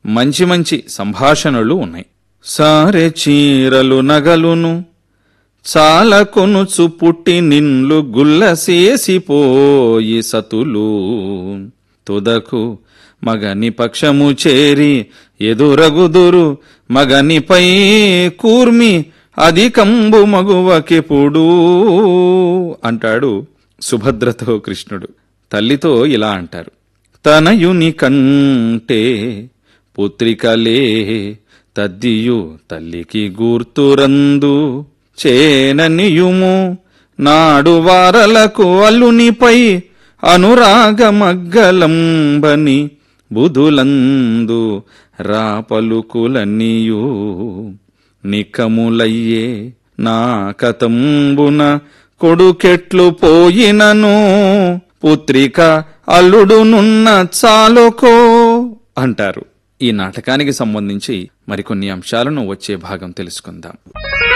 మంచి మంచి సంభాషణలు ఉన్నాయి సారె చీరలు నగలును చాలా కొనుచు పుట్టి నిన్లు గుల్లసేసిపోయి సతులు తుదకు మగని పక్షము చేరి ఎదురగుదురు మగనిపై కూర్మి అధికంబు మగువకెప్పుడు అంటాడు సుభద్రతో కృష్ణుడు తల్లితో ఇలా అంటారు తనయుని కంటే పుత్రికలే తద్దియు తల్లికి గూర్తురందు చేననియుము నాడు వారలకు అల్లునిపై అనురాగమగ్గలంబని బుధులందు రాపలుకులన్నీయు నికములయ్యే నా కతంబున కొడుకెట్లు పోయినను పుత్రిక అల్లుడునున్న చాలుకో అంటారు ఈ నాటకానికి సంబంధించి మరికొన్ని అంశాలను వచ్చే భాగం తెలుసుకుందాం